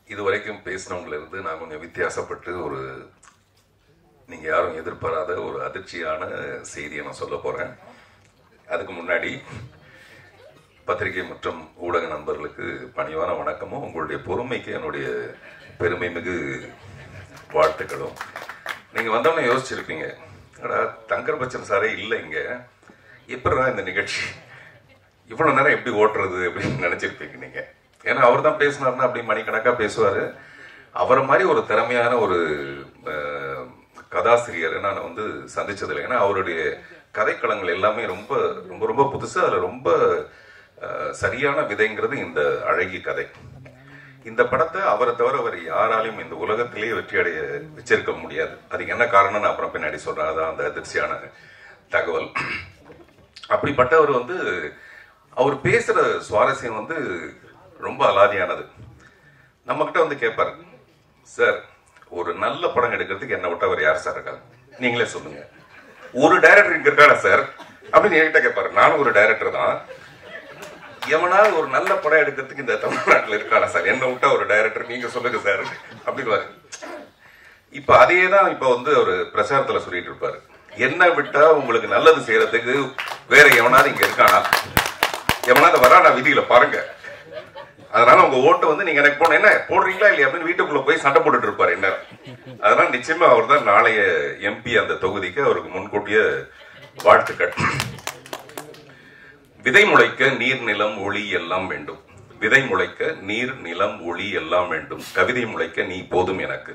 இது வரைக்கும் பேசினவங்கள இருந்து நான் கொஞ்சம் வித்தியாசப்பட்டு ஒரு நீங்க யாரும் எதிர்பாராத ஒரு அதிர்ச்சியான செய்தியை நான் சொல்ல போறேன் அதுக்கு முன்னாடி பத்திரிகை மற்றும் ஊடக நண்பர்களுக்கு பணிவான வணக்கமும் உங்களுடைய பொறுமைக்கு என்னுடைய பெருமை மிகு வாழ்த்துக்களும் நீங்க வந்தோடனே யோசிச்சிருப்பீங்க அடா தங்கர் பச்சன் சாரே இல்லை இங்க எப்படிதான் இந்த நிகழ்ச்சி இவ்வளவு நேரம் எப்படி ஓட்டுறது அப்படின்னு நினைச்சிருப்பீங்க நீங்க ஏன்னா அவர் தான் பேசினார்னா அப்படி மணிக்கணக்கா பேசுவாரு அவரை மாதிரி ஒரு திறமையான ஒரு அஹ், கதாசிரியரை நான் வந்து சந்திச்சதில்லை ஏன்னா அவருடைய கதைக்களங்கள் எல்லாமே ரொம்ப ரொம்ப ரொம்ப புதுசு அதுல ரொம்ப அஹ், சரியான விதைங்கிறது இந்த அழகிய கதை இந்த படத்தை அவரை தவிர அவர் யாராலையும் இந்த உலகத்திலேயே வெற்றி அடைய வச்சிருக்க முடியாது அதுக்கு என்ன காரணம் நான் அப்புறம் பின்னாடி சொல்றேன் அதான் அந்த அதிர்ச்சியான தகவல் அப்படிப்பட்டவர் வந்து அவர் பேசுற சுவாரஸ்யம் வந்து ரொம்ப அலாதியானது நம்ம கிட்ட வந்து கேட்பாரு சார் ஒரு நல்ல படம் எடுக்கிறதுக்கு என்ன விட்டு அவர் யார் சார் இருக்காங்க நீங்களே சொல்லுங்க ஒரு டைரக்டர் இங்க இருக்காடா சார் அப்படின்னு என்கிட்ட கேட்பாரு நானும் ஒரு டைரக்டர் தான் எவனாவது ஒரு நல்ல படம் எடுக்கிறதுக்கு இந்த தமிழ்நாட்டில் இருக்கானா சார் என்ன விட்டா ஒரு டைரக்டர் நீங்க சொல்லுங்க சார் அப்படின்னு இப்ப அதே தான் இப்ப வந்து ஒரு பிரச்சாரத்துல சொல்லிட்டு இருப்பாரு என்ன விட்டா உங்களுக்கு நல்லது செய்யறதுக்கு வேற எவனாவது இங்க இருக்கானா எவனாவது வரானா விதியில பாருங்க அதனால உங்க ஓட்டு வந்து நீங்க எனக்கு போன என்ன போடுறீங்களா இல்லையா அப்படின்னு வீட்டுக்குள்ள போய் சண்டை போட்டுட்டு இருப்பாரு என்ன அதனால நிச்சயமா அவர் தான் நாளைய எம்பி அந்த தொகுதிக்கு அவருக்கு முன்கூட்டிய வாழ்த்துக்கள் விதை முளைக்க நீர் நிலம் ஒளி எல்லாம் வேண்டும் விதை முளைக்க நீர் நிலம் ஒளி எல்லாம் வேண்டும் கவிதை முளைக்க நீ போதும் எனக்கு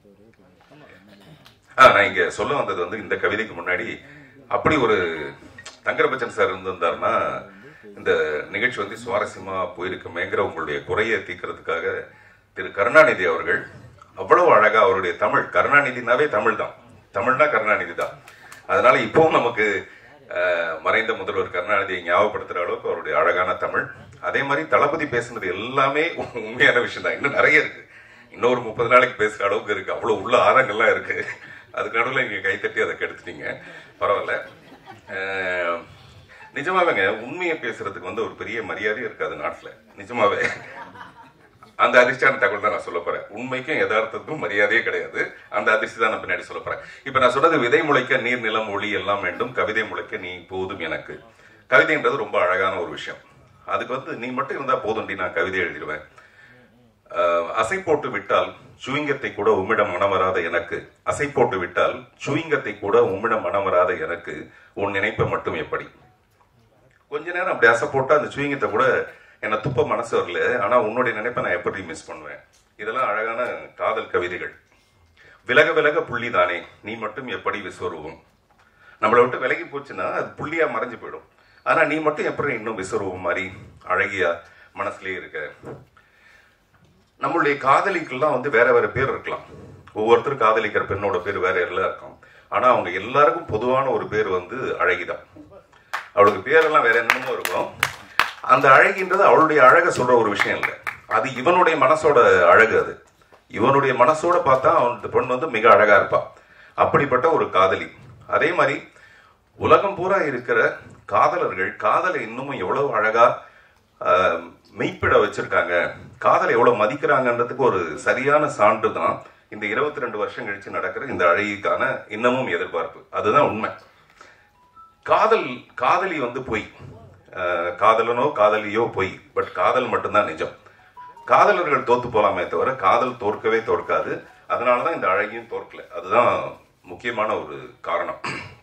ஆ, நான் இங்க சொல்ல வந்தது வந்து இந்த கவிதைக்கு முன்னாடி அப்படி ஒரு தங்கரபச்சன் சார் இருந்திருந்தாருன்னா இந்த நிகழ்ச்சி வந்து சுவாரஸ்யமா போயிருக்குமேங்கிற உங்களுடைய குறையை தீர்க்கறதுக்காக திரு கருணாநிதி அவர்கள் அவ்வளவு அழகா அவருடைய தமிழ் கருணாநிதினாவே தமிழ் தான் தமிழ்னா கருணாநிதி தான் அதனால இப்பவும் நமக்கு அஹ், மறைந்த முதல்வர் கருணாநிதியை ஞாபகப்படுத்துற அளவுக்கு அவருடைய அழகான தமிழ் அதே மாதிரி தளபதி பேசுனது எல்லாமே உண்மையான விஷயம் தான் இன்னும் நிறைய இருக்கு இன்னொரு முப்பது நாளைக்கு பேசுற அளவுக்கு இருக்கு அவ்வளவு உள்ள ஆரங்கள்லாம் இருக்கு அதுக்கு நடுவில் நீங்க கைத்தட்டி அதை கெடுத்துட்டீங்க பரவாயில்ல அஹ், நிஜமாவேங்க உண்மையை பேசுறதுக்கு வந்து ஒரு பெரிய மரியாதையும் இருக்காது நாட்டுல நிஜமாவே அந்த அதிர்ச்சியான தகவல் தான் நான் சொல்ல போறேன் உண்மைக்கும் யதார்த்தத்துக்கும் மரியாதையே கிடையாது அந்த அதிர்ச்சி தான் நான் பின்னாடி சொல்ல போறேன் இப்ப நான் சொல்றது விதை முளைக்க நீர் நிலம் ஒளி எல்லாம் வேண்டும் கவிதை முளைக்க நீ போதும் எனக்கு கவிதைன்றது ரொம்ப அழகான ஒரு விஷயம் அதுக்கு வந்து நீ மட்டும் இருந்தா போதும்டி நான் கவிதை எழுதிடுவேன் அஹ், அசை போட்டு விட்டால் சுவிங்கத்தை கூட உம்மிடம் மனம் வராத எனக்கு அசை போட்டு விட்டால் சுவிங்கத்தை கூட உம்மிடம் மனம் வராத எனக்கு உன் நினைப்பை மட்டும் எப்படி கொஞ்ச நேரம் அப்படி அசை போட்டா அந்த சுவிங்கத்தை கூட என்ன துப்ப மனசு வரல ஆனா உன்னுடைய நினைப்பை நான் எப்படி மிஸ் பண்ணுவேன் இதெல்லாம் அழகான காதல் கவிதைகள் விலக விலக புள்ளி தானே நீ மட்டும் எப்படி விஸ்வரூபம் நம்மளை விட்டு விலகி போச்சுன்னா அது புள்ளியா மறைஞ்சு போயிடும் ஆனா நீ மட்டும் எப்படி இன்னும் விஸ்வரூபம் மாதிரி அழகியா மனசுலயே இருக்க நம்மளுடைய காதலிக்கெல்லாம் வந்து வேற வேற பேர் இருக்கலாம் ஒவ்வொருத்தரும் காதலிக்கிற பெண்ணோட பேர் வேற எல்லாம் இருக்கும் ஆனா அவங்க எல்லாருக்கும் பொதுவான ஒரு பேர் வந்து அழகிதான் அவளுக்கு பேரெல்லாம் வேற என்னமோ இருக்கும் அந்த அழகின்றது அவளுடைய அழக சொல்ற ஒரு விஷயம் இல்லை அது இவனுடைய மனசோட அழகு அது இவனுடைய மனசோட பார்த்தா அவன் பெண் வந்து மிக அழகா இருப்பா அப்படிப்பட்ட ஒரு காதலி அதே மாதிரி உலகம் பூரா இருக்கிற காதலர்கள் காதலை இன்னமும் எவ்வளவு அழகா ஆஹ், மெய்ப்பிட வச்சிருக்காங்க காதலை எவ்வளவு மதிக்கிறாங்கன்றதுக்கு ஒரு சரியான சான்று தான் இந்த இருபத்தி ரெண்டு வருஷம் கழிச்சு நடக்கிற இந்த அழகிக்கான இன்னமும் எதிர்பார்ப்பு அதுதான் உண்மை காதல் காதலி வந்து பொய் அஹ், காதலனோ காதலியோ பொய் பட் காதல் மட்டும்தான் நிஜம் காதலர்கள் தோத்து போலாமே தவிர காதல் தோற்கவே தோற்காது அதனாலதான் இந்த அழகியும் தோற்கல அதுதான் முக்கியமான ஒரு காரணம்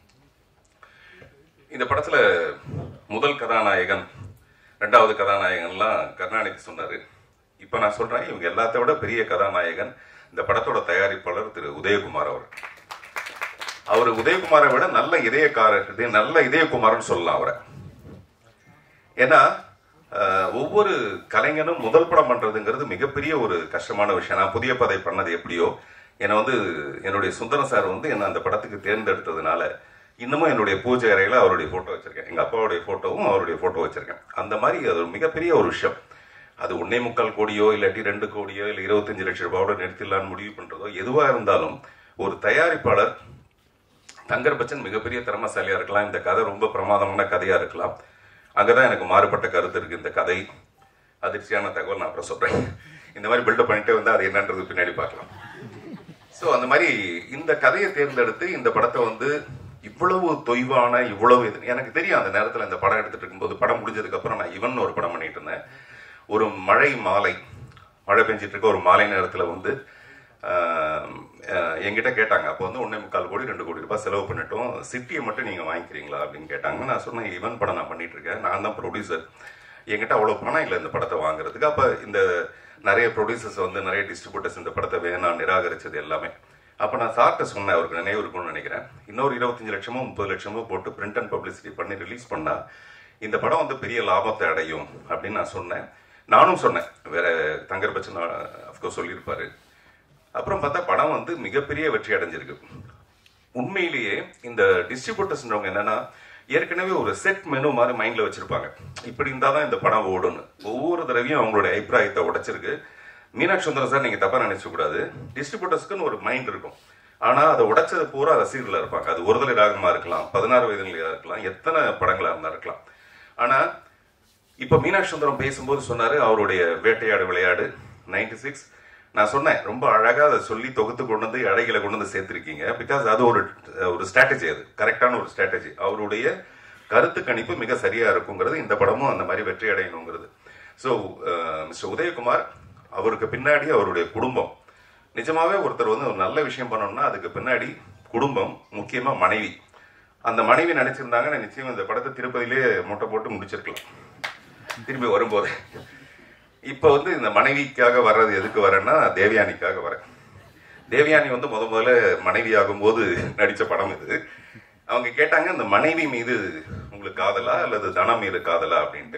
இந்த படத்துல முதல் கதாநாயகன் ரெண்டாவது கதாநாயகன்லாம் கருணாநிதி சொன்னாரு இப்ப நான் சொல்றேன் இவங்க எல்லாத்த விட பெரிய கதாநாயகன் இந்த படத்தோட தயாரிப்பாளர் திரு உதயகுமார் அவர் அவர் உதயகுமாரை விட நல்ல இதயக்காரர் இது நல்ல இதயகுமார்னு சொல்லலாம் அவரை ஏன்னா அஹ், ஒவ்வொரு கலைஞனும் முதல் படம் பண்றதுங்கிறது மிகப்பெரிய ஒரு கஷ்டமான விஷயம் நான் புதிய பதை பண்ணது எப்படியோ என்னை வந்து என்னுடைய சுந்தரம் சார் வந்து என்ன அந்த படத்துக்கு தேர்ந்தெடுத்ததுனால இன்னமும் என்னுடைய பூஜை அறையில அவருடைய போட்டோ வச்சிருக்கேன் எங்க அப்பாவுடைய போட்டோவும் அவருடைய போட்டோ வச்சிருக்கேன் அந்த மாதிரி அது ஒரு மிகப்பெரிய ஒரு விஷயம் அது ஒன்னே முக்கால் கோடியோ இல்லாட்டி ரெண்டு கோடியோ இல்ல இருபத்தஞ்சு லட்சம் ரூபாயோட நிறுத்திடலான்னு முடிவு பண்றதோ எதுவா இருந்தாலும் ஒரு தயாரிப்பாளர் தங்கர் பச்சன் மிகப்பெரிய திறமசாலியா இருக்கலாம் இந்த கதை ரொம்ப பிரமாதமான கதையா இருக்கலாம் அங்கதான் எனக்கு மாறுபட்ட கருத்து இருக்கு இந்த கதை அதிர்ச்சியான தகவல் நான் அப்புறம் சொல்றேன் இந்த மாதிரி பில்டப் பண்ணிட்டே வந்து அது என்னன்றது பின்னாடி பார்க்கலாம் ஸோ அந்த மாதிரி இந்த கதையை தேர்ந்தெடுத்து இந்த படத்தை வந்து இவ்வளவு தொய்வான இவ்வளவு இது எனக்கு தெரியும் அந்த நேரத்தில் இந்த படம் எடுத்துட்டு இருக்கும்போது படம் முடிஞ்சதுக்கு அப்புறம் நான் இவன் ஒரு படம் பண்ணிட்டு இருந்தேன் ஒரு மழை மாலை மழை பெஞ்சிட்டு இருக்க ஒரு மாலை நேரத்தில் வந்து ஆஹ், ஆஹ், என்கிட்ட கேட்டாங்க அப்போ வந்து ஒன்றே முக்கால் கோடி ரெண்டு கோடி ரூபாய் செலவு பண்ணிட்டோம் சிட்டியை மட்டும் நீங்கள் வாங்கிக்கிறீங்களா அப்படின்னு கேட்டாங்க நான் சொன்னேன் இவன் படம் நான் பண்ணிட்டு இருக்கேன் நான் தான் ப்ரொடியூசர் என்கிட்ட அவ்வளோ பணம் இல்லை இந்த படத்தை வாங்குறதுக்கு அப்போ இந்த நிறைய ப்ரொடியூசர்ஸ் வந்து நிறைய டிஸ்ட்ரிபியூட்டர்ஸ் இந்த படத்தை வேணாம் நிராகரிச்சது எல்லாமே அப்போ நான் சார்ட்ட சொன்னேன் அவருக்கு நினைவு இருக்கும்னு நினைக்கிறேன் இன்னொரு இருபத்தஞ்சு லட்சமோ முப்பது லட்சமோ போட்டு பிரிண்ட் அண்ட் பப்ளிசிட்டி பண்ணி ரிலீஸ் பண்ணா இந்த படம் வந்து பெரிய லாபத்தை அடையும் அப்படின்னு நான் சொன்னேன் நானும் சொன்னேன் வேற தங்கர் பச்சன் அஃப்கோர்ஸ் சொல்லியிருப்பாரு அப்புறம் பார்த்தா படம் வந்து மிகப்பெரிய வெற்றி அடைஞ்சிருக்கு உண்மையிலேயே இந்த டிஸ்ட்ரிபியூட்டர்ஸ்ன்றவங்க என்னன்னா ஏற்கனவே ஒரு செட் மெனு மாதிரி மைண்ட்ல வச்சிருப்பாங்க இப்படி இருந்தாதான் தான் இந்த படம் ஓடும்னு ஒவ்வொரு தடவையும் அவங்களுடைய அபிப்பிராயத்தை உடைச்சிருக்கு மீனாட்சி சுந்தரம் சார் நீங்க தப்பா நினைச்ச கூடாது டிஸ்ட்ரிபியூட்டர்ஸ்க்குன்னு ஒரு மைண்ட் இருக்கும் ஆனா அதை உடைச்சது பூரா ரசிகர்களா இருப்பாங்க அது ஒருதலை ராகமா இருக்கலாம் பதினாறு வயதுலையா இருக்கலாம் எத்தனை படங்களா இருந்தா இருக்கலாம் ஆனா இப்ப மீனாட்சி சுந்தரம் பேசும்போது சொன்னாரு அவருடைய வேட்டையாடு விளையாடு 96 சிக்ஸ் நான் சொன்னேன் ரொம்ப அழகா அதை சொல்லி தொகுத்து கொண்டு வந்து அழகில கொண்டு வந்து சேர்த்திருக்கீங்க பிகாஸ் அது ஒரு ஒரு ஸ்ட்ராட்டஜி அது கரெக்டான ஒரு ஸ்ட்ராட்டஜி அவருடைய கருத்து கணிப்பு மிக சரியா இருக்குங்கிறது இந்த படமும் அந்த மாதிரி வெற்றி அடையணுங்கிறது ஸோ மிஸ்டர் உதயகுமார் அவருக்கு பின்னாடி அவருடைய குடும்பம் நிஜமாவே ஒருத்தர் வந்து ஒரு நல்ல விஷயம் பண்ணணும்னா அதுக்கு பின்னாடி குடும்பம் முக்கியமா மனைவி அந்த மனைவி நினைச்சிருந்தாங்கன்னா நிச்சயம் இந்த படத்தை திருப்பதியிலே முட்டை போட்டு முடிச்சிருக்கலாம் திரும்பி வரும்போது இப்ப வந்து இந்த மனைவிக்காக வர்றது எதுக்கு வரேன்னா தேவயானிக்காக வரேன் தேவயானி வந்து முத முதல்ல மனைவி ஆகும்போது நடிச்ச படம் இது அவங்க கேட்டாங்க இந்த மனைவி மீது உங்களுக்கு காதலா அல்லது தனம் மீது காதலா அப்படின்ட்டு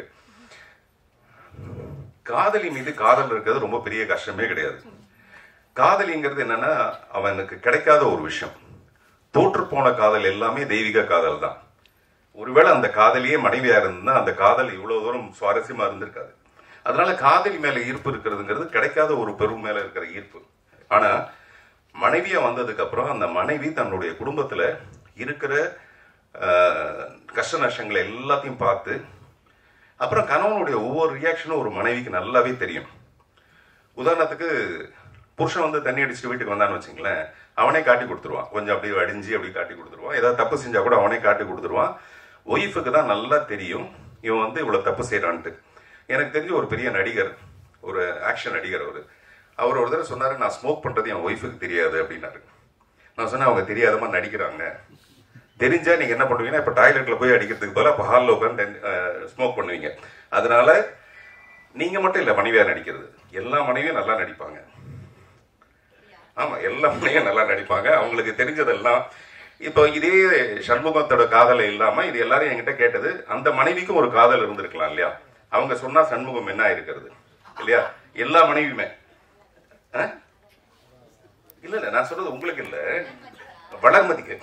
காதலி மீது காதல் இருக்கிறது ரொம்ப பெரிய கஷ்டமே கிடையாது காதலிங்கிறது என்னன்னா அவனுக்கு கிடைக்காத ஒரு விஷயம் தோற்று போன காதல் எல்லாமே தெய்வீக காதல் தான் ஒருவேளை அந்த காதலியே மனைவியா இருந்தா அந்த காதல் இவ்வளவு தூரம் சுவாரஸ்யமா இருந்திருக்காது அதனால காதலி மேல ஈர்ப்பு இருக்கிறதுங்கிறது கிடைக்காத ஒரு பெரும் மேல இருக்கிற ஈர்ப்பு ஆனா மனைவியா வந்ததுக்கு அப்புறம் அந்த மனைவி தன்னுடைய குடும்பத்துல இருக்கிற ஆஹ், கஷ்ட நஷ்டங்களை எல்லாத்தையும் பார்த்து அப்புறம் கணவனுடைய ஒவ்வொரு ரியாக்ஷனும் ஒரு மனைவிக்கு நல்லாவே தெரியும் உதாரணத்துக்கு புருஷன் வந்து தண்ணி அடிச்சுட்டு வீட்டுக்கு வந்தான்னு வச்சுங்களேன் அவனே காட்டி கொடுத்துருவான் கொஞ்சம் அப்படியே அடிஞ்சு அப்படியே காட்டி கொடுத்துருவான் ஏதாவது தப்பு செஞ்சா கூட அவனே காட்டி கொடுத்துருவான் ஒய்ஃபுக்கு தான் நல்லா தெரியும் இவன் வந்து இவ்வளவு தப்பு செய்யறான்ட்டு எனக்கு தெரிஞ்ச ஒரு பெரிய நடிகர் ஒரு ஆக்ஷன் நடிகர் அவரு அவர் ஒரு தடவை சொன்னாரு நான் ஸ்மோக் பண்றது என் ஒய்ஃபுக்கு தெரியாது அப்படின்னாரு நான் சொன்னேன் அவங்க தெரியாதமா நடிக்கிறாங்க தெரிஞ்சா நீங்க என்ன பண்ணுவீங்கன்னா இப்ப டாய்லெட்ல போய் அடிக்கிறதுக்கு பதிலா இப்ப ஹாலில் உட்காந்து ஸ்மோக் பண்ணுவீங்க அதனால நீங்க மட்டும் இல்ல மனைவியா நடிக்கிறது எல்லா மனைவியும் நல்லா நடிப்பாங்க ஆமா எல்லா மனைவியும் நல்லா நடிப்பாங்க அவங்களுக்கு தெரிஞ்சதெல்லாம் இப்போ இதே சண்முகத்தோட காதல் இல்லாம இது எல்லாரும் என்கிட்ட கேட்டது அந்த மனைவிக்கும் ஒரு காதல் இருந்திருக்கலாம் இல்லையா அவங்க சொன்னா சண்முகம் என்ன இருக்கிறது இல்லையா எல்லா மனைவியுமே ஆ? இல்ல இல்ல நான் சொல்றது உங்களுக்கு இல்ல வளர்மதிக்கு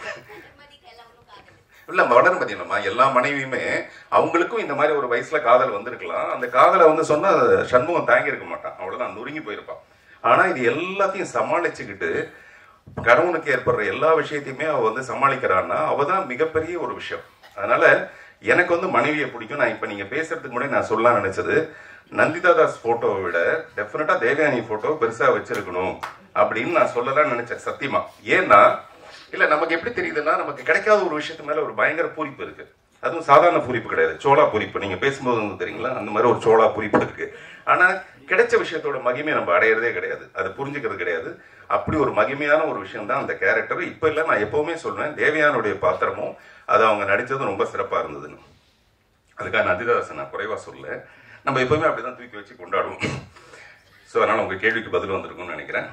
இல்ல வளர்மதி இல்லம்மா எல்லா மனைவியுமே அவங்களுக்கும் இந்த மாதிரி ஒரு வயசுல காதல் வந்திருக்கலாம் அந்த காதலை வந்து சொன்னா சண்முகம் தாங்கி இருக்க மாட்டான் அவ்வளவுதான் நொறுங்கி போயிருப்பான் ஆனா இது எல்லாத்தையும் சமாளிச்சுக்கிட்டு கணவனுக்கு ஏற்படுற எல்லா விஷயத்தையுமே அவ வந்து சமாளிக்கிறான்னா அவ தான் மிகப்பெரிய ஒரு விஷயம் அதனால எனக்கு வந்து மனைவியை பிடிக்கும் நான் இப்ப நீங்க பேசுறதுக்கு முன்னாடி நான் சொல்லலாம் நினைச்சது நந்திதா தாஸ் போட்டோவை விட டெஃபினட்டா தேவயானி போட்டோ பெருசா வச்சிருக்கணும் அப்படின்னு நான் சொல்லலாம்னு நினைச்சேன் சத்தியமா ஏன்னா இல்ல நமக்கு எப்படி தெரியுதுன்னா நமக்கு கிடைக்காத ஒரு விஷயத்து மேல ஒரு பயங்கர பூரிப்பு இருக்கு அதுவும் சாதாரண பூரிப்பு கிடையாது சோளா பூரிப்பு நீங்க பேசும்போது வந்து தெரியுங்களா அந்த மாதிரி ஒரு சோளா பூரிப்பு இருக்கு ஆனா கிடைச்ச விஷயத்தோட மகிமையை நம்ம அடையிறதே கிடையாது அது புரிஞ்சுக்கிறது கிடையாது அப்படி ஒரு மகிமையான ஒரு விஷயம் தான் அந்த கேரக்டர் இப்ப இல்ல நான் எப்பவுமே சொல்றேன் தேவயானுடைய பாத்திரமும் அது அவங்க நடிச்சதும் ரொம்ப சிறப்பா இருந்ததுன்னு அதுக்காக நந்திதாசன் நான் குறைவா சொல்ல நம்ம எப்பவுமே அப்படிதான் தூக்கி வச்சு கொண்டாடுவோம் ஸோ அதனால உங்க கேள்விக்கு பதில் வந்திருக்கும்னு நினைக்கிறேன்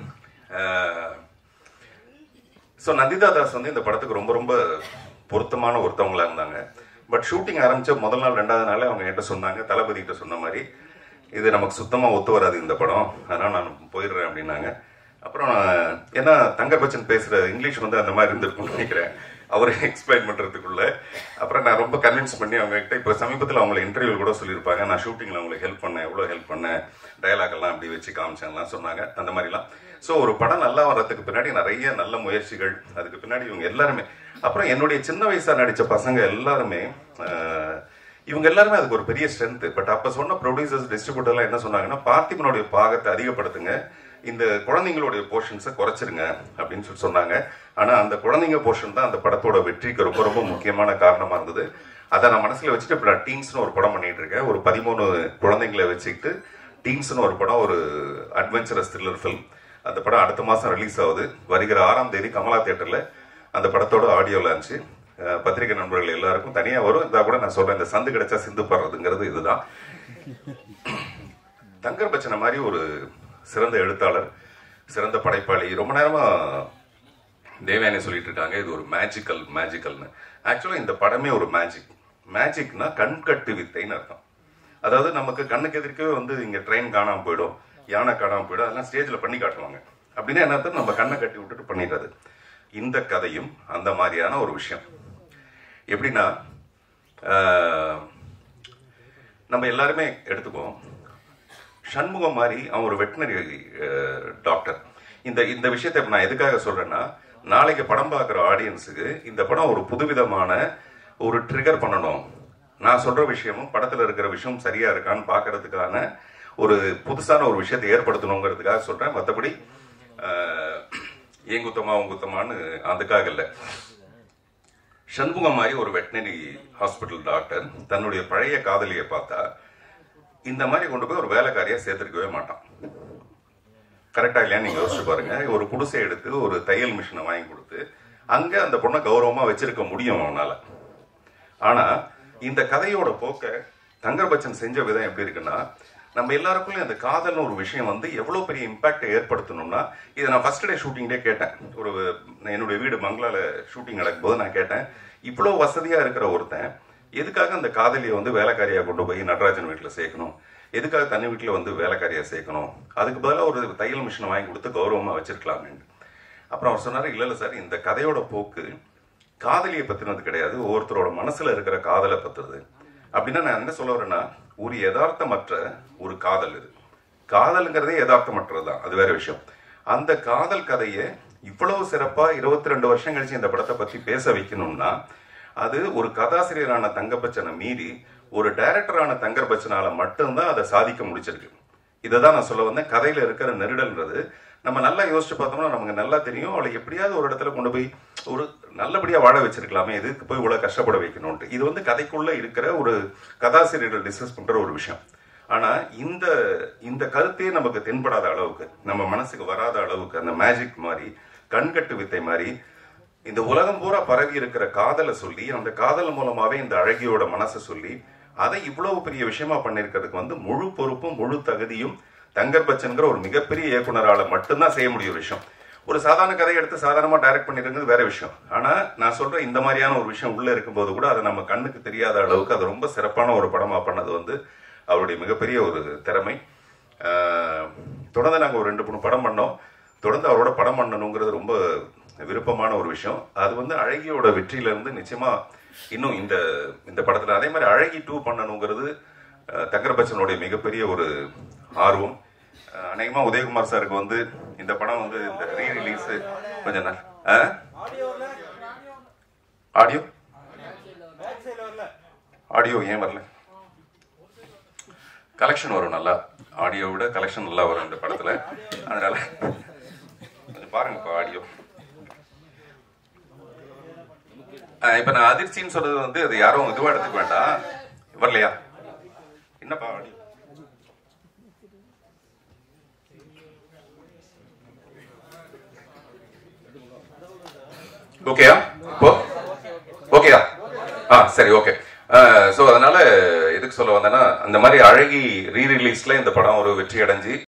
ஸோ நந்திதா தாஸ் வந்து இந்த படத்துக்கு ரொம்ப ரொம்ப பொருத்தமான ஒருத்தவங்களா இருந்தாங்க பட் ஷூட்டிங் ஆரம்பிச்ச முதல் நாள் ரெண்டாவது நாளே அவங்க என்கிட்ட சொன்னாங்க தளபதி கிட்ட சொன்ன மாதிரி இது நமக்கு சுத்தமா ஒத்து வராது இந்த படம் அதனால நான் போயிடுறேன் அப்படின்னாங்க அப்புறம் நான்- ஏன்னா தங்கர் பச்சன் பேசுற இங்கிலீஷ் வந்து அந்த மாதிரி இருந்திருக்கும்னு நினைக்கிறேன் அவரை எக்ஸ்பிளைன் பண்றதுக்குள்ள அப்புறம் நான் ரொம்ப கன்வின்ஸ் பண்ணி அவங்க கிட்ட இப்போ சமீபத்தில் அவங்களை இன்டர்வியூ கூட சொல்லியிருப்பாங்க நான் ஷூட்டிங்ல அவங்களுக்கு ஹெல்ப் பண்ணேன் எவ்வளோ ஹெல்ப் பண்ணேன் டயலாக் எல்லாம் அப்படி வச்சு காமிச்சேன்லாம் சொன்னாங்க அந்த மாதிரிலாம் ஸோ ஒரு படம் நல்லா வர்றதுக்கு பின்னாடி நிறைய நல்ல முயற்சிகள் அதுக்கு பின்னாடி இவங்க எல்லாருமே அப்புறம் என்னுடைய சின்ன வயசா நடிச்ச பசங்க எல்லாருமே ஆஹ், இவங்க எல்லாருமே அதுக்கு ஒரு பெரிய ஸ்ட்ரென்த் பட் அப்ப சொன்ன ப்ரொடியூசர்ஸ் டிஸ்ட்ரிபியூட்டர்லாம் என்ன சொன்னாங்கன்னா பார்த்திபனுடைய பாகத்தை அதிகப்படுத்துங்க இந்த குழந்தைங்களுடைய போர்ஷன்ஸை குறைச்சிருங்க அப்படின்னு சொல்லி சொன்னாங்க ஆனா அந்த குழந்தைங்க போர்ஷன் தான் அந்த படத்தோட வெற்றிக்கு ரொம்ப ரொம்ப முக்கியமான காரணமா இருந்தது அதை நான் மனசுல வச்சுட்டு இப்போ நான் டீன்ஸ்னு ஒரு படம் பண்ணிட்டு இருக்கேன் ஒரு பதிமூணு குழந்தைங்களை வச்சுக்கிட்டு டீன்ஸ்னு ஒரு படம் ஒரு அட்வென்ச்சரஸ் த்ரில்லர் ஃபில்ம் அந்த படம் அடுத்த மாசம் ரிலீஸ் ஆகுது வருகிற ஆறாம் தேதி கமலா தியேட்டர்ல அந்த படத்தோட ஆடியோ லான்ச்சு அஹ் பத்திரிகை நண்பர்கள் எல்லாருக்கும் தனியா வரும் இதா கூட நான் சொல்றேன் இந்த சந்து கிடைச்சா சிந்து பாடுறதுங்கிறது இதுதான் தங்கர் பச்சனை மாதிரி ஒரு சிறந்த எழுத்தாளர் சிறந்த படைப்பாளி ரொம்ப நேரமா தேவயானி சொல்லிட்டு இருக்காங்க இது ஒரு மேஜிக்கல் மேஜிக்கல்னு ஆக்சுவலா இந்த படமே ஒரு மேஜிக் மேஜிக்னா கண்கட்டு வித்தைன்னு அர்த்தம் அதாவது நமக்கு கண்ணுக்கு எதிர்க்கவே வந்து இங்க ட்ரெயின் காணாம போயிடும் யானை காணாம போயிடும் அதெல்லாம் ஸ்டேஜ்ல பண்ணி காட்டுவாங்க அப்படின்னா என்ன அர்த்தம் நம்ம கண்ணை கட்டி விட்டுட்டு பண்ணிடுறது இந்த கதையும் அந்த மாதிரியான ஒரு விஷயம் எப்படின்னா ஆஹ், நம்ம எல்லாருமே எடுத்துக்குவோம் சண்முகம் மாதிரி அவன் ஒரு வெட்டினரி டாக்டர் இந்த இந்த விஷயத்தை இப்ப நான் எதுக்காக சொல்றேன்னா நாளைக்கு படம் பார்க்குற ஆடியன்ஸுக்கு இந்த படம் ஒரு புதுவிதமான ஒரு ட்ரிகர் பண்ணணும் நான் சொல்ற விஷயமும் படத்துல இருக்கிற விஷயம் சரியா இருக்கான்னு பார்க்கறதுக்கான ஒரு புதுசான ஒரு விஷயத்தை ஏற்படுத்தணுங்கிறதுக்காக சொல்றேன் மற்றபடி ஏன் குத்தமா உன் குத்தமான்னு அதுக்காக இல்லை சண்முகம் மாதிரி ஒரு வெட்டினரி ஹாஸ்பிட்டல் டாக்டர் தன்னுடைய பழைய காதலியை பார்த்தா இந்த மாதிரி கொண்டு போய் ஒரு வேலைக்காரியா சேர்த்திருக்கவே மாட்டான் கரெக்டா இல்லையா நீங்க யோசிச்சு பாருங்க ஒரு குடிசை எடுத்து ஒரு தையல் மிஷினை வாங்கி கொடுத்து அங்க அந்த பொண்ணை கௌரவமா வச்சிருக்க முடியும் அவனால ஆனா இந்த கதையோட போக்க தங்கர் பச்சன் செஞ்ச விதம் எப்படி இருக்குன்னா நம்ம எல்லாருக்குள்ளயும் அந்த காதல்னு ஒரு விஷயம் வந்து எவ்வளவு பெரிய இம்பாக்ட் ஏற்படுத்தணும்னா இதை நான் ஃபர்ஸ்ட் டே ஷூட்டிங்டே கேட்டேன் ஒரு நான் என்னுடைய வீடு மங்களால ஷூட்டிங் நடக்கும்போது நான் கேட்டேன் இவ்வளவு வசதியா இருக்கிற ஒருத்தன் எதுக்காக அந்த காதலியை வந்து வேலைக்காரியா கொண்டு போய் நடராஜன் வீட்டுல சேர்க்கணும் எதுக்காக தனி வீட்டுல வந்து வேலைக்காரியா சேர்க்கணும் அதுக்கு பதிலா ஒரு தையல் மிஷினை வாங்கி கொடுத்து கௌரவமா வச்சிருக்கலாமே அப்புறம் அவர் சொன்னாரு இல்ல இல்ல சார் இந்த கதையோட போக்கு காதலியை பத்தினது கிடையாது ஒவ்வொருத்தரோட மனசுல இருக்கிற காதலை பத்துறது அப்படின்னா நான் என்ன சொல்ல வரேன்னா ஒரு யதார்த்தமற்ற ஒரு காதல் இது காதல்ங்கிறதே யதார்த்தமற்றது தான் அது வேற விஷயம் அந்த காதல் கதையை இவ்வளவு சிறப்பா இருபத்தி ரெண்டு வருஷம் கழிச்சு இந்த படத்தை பத்தி பேச வைக்கணும்னா அது ஒரு கதாசிரியரான தங்கப்பச்சனை மீறி ஒரு டைரக்டரான தங்கர் பச்சனால மட்டும்தான் அதை சாதிக்க முடிச்சிருக்கு இதை தான் நான் சொல்ல வந்தேன் கதையில இருக்கிற நெருடல்ன்றது நம்ம நல்லா யோசிச்சு பார்த்தோம்னா நமக்கு நல்லா தெரியும் அவளை எப்படியாவது ஒரு இடத்துல கொண்டு போய் ஒரு நல்லபடியா வாழ வச்சிருக்கலாமே எதுக்கு போய் இவ்வளவு கஷ்டப்பட வைக்கணும்ட்டு இது வந்து கதைக்குள்ள இருக்கிற ஒரு கதாசிரியர்கள் டிஸ்கஸ் பண்ற ஒரு விஷயம் ஆனா இந்த இந்த கருத்தையே நமக்கு தென்படாத அளவுக்கு நம்ம மனசுக்கு வராத அளவுக்கு அந்த மேஜிக் மாதிரி கண்கட்டு வித்தை மாதிரி இந்த உலகம் பூரா பரவி இருக்கிற காதலை சொல்லி அந்த காதல் மூலமாவே இந்த அழகியோட மனசை சொல்லி அதை இவ்வளவு பெரிய விஷயமா பண்ணிருக்கிறதுக்கு வந்து முழு பொறுப்பும் முழு தகுதியும் தங்கர் பச்சன்கிற ஒரு மிகப்பெரிய இயக்குனரால மட்டும்தான் செய்ய முடியும் ஒரு விஷயம் ஒரு சாதாரண கதையை எடுத்து சாதாரணமா டைரக்ட் பண்ணிருக்கிறது வேற விஷயம் ஆனா நான் சொல்ற இந்த மாதிரியான ஒரு விஷயம் உள்ள இருக்கும்போது கூட அதை நம்ம கண்ணுக்கு தெரியாத அளவுக்கு அது ரொம்ப சிறப்பான ஒரு படமா பண்ணது வந்து அவருடைய மிகப்பெரிய ஒரு திறமை ஆஹ், தொடர்ந்து நாங்க ஒரு ரெண்டு மூணு படம் பண்ணோம் தொடர்ந்து அவரோட படம் பண்ணணுங்கிறது ரொம்ப விருப்பமான ஒரு விஷயம் அது வந்து அழகியோட வெற்றியில இருந்து நிச்சயமா இன்னும் இந்த இந்த படத்துல அதே மாதிரி அழகி டூ பண்ணணுங்கிறது அஹ், தங்கர் பச்சனுடைய மிகப்பெரிய ஒரு ஆர்வம் அஹ், அநேகமா உதயகுமார் சாருக்கு வந்து இந்த படம் வந்து இந்த ரீ ரிலீஸ் கொஞ்சம் நாள் ஆடியோ ஆடியோ ஏன் வரல கலெக்ஷன் வரும் நல்லா ஆடியோ விட கலெக்ஷன் நல்லா வரும் இந்த படத்துல அதனால கொஞ்சம் பாருங்கப்பா ஆடியோ இப்ப நான் அதிர்ச்சின்னு சொல்றது வந்து அது யாரும் இதுவா எடுத்துக்க வேண்டாம் வரலையா என்னப்பா ஆடியோ ஓகேயா இப்போ ஓகேயா ஆ சரி ஓகே ஸோ அதனால எதுக்கு சொல்ல வந்தேன்னா அந்த மாதிரி அழகி ரீ ரிலீஸ்ல இந்த படம் ஒரு வெற்றி அடைஞ்சு